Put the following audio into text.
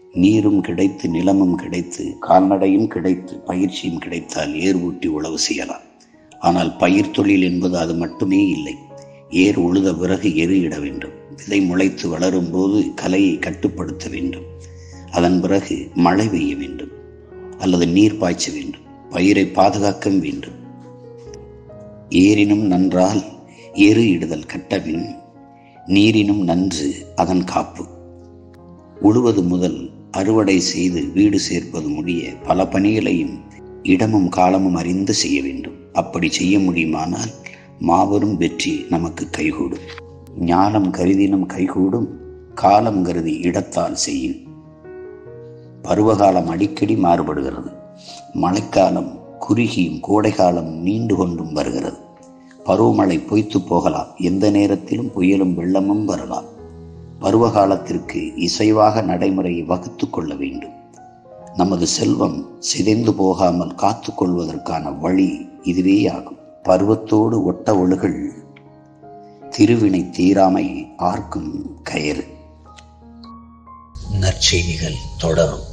நீரும் கிடைத்து நிலமும் கிடைத்து கால்நடையும் கிடைத்து பயிற்சியும் கிடைத்தால் ஏர் ஊட்டி உழவு செய்யலாம் ஆனால் பயிர் தொழில் என்பது அது மட்டுமே இல்லை ஏர் உழுத பிறகு எரு இட வேண்டும் விதை முளைத்து வளரும் போது கலையை கட்டுப்படுத்த வேண்டும் அதன் பிறகு மழை பெய்ய வேண்டும் அல்லது நீர் பாய்ச்ச வேண்டும் பயிரை பாதுகாக்க வேண்டும் ஏரினும் நன்றால் எரு இடுதல் கட்டவின் நீரினும் நன்று அதன் காப்பு உழுவது முதல் அறுவடை செய்து வீடு சேர்ப்பது முடிய பல பணிகளையும் இடமும் காலமும் அறிந்து செய்ய வேண்டும் அப்படி செய்ய முடியுமானால் மாபெரும் வெற்றி நமக்கு கைகூடும் ஞானம் கருதினும் கைகூடும் காலம் கருதி இடத்தால் செய்யும் பருவகாலம் அடிக்கடி மாறுபடுகிறது மழைக்காலம் குறுகியும் கோடைக்காலம் நீண்டு கொண்டும் வருகிறது பருவமழை பொய்த்து போகலாம் எந்த நேரத்திலும் புயலும் வெள்ளமும் வரலாம் பருவகாலத்திற்கு இசைவாக நடைமுறையை வகுத்து கொள்ள வேண்டும் நமது செல்வம் சிதைந்து போகாமல் காத்து கொள்வதற்கான வழி இதுவேயாகும் பருவத்தோடு ஒட்ட ஒழுகள் திருவினை தீராமை ஆர்க்கும் கயறு நற்செய்திகள் தொடரும்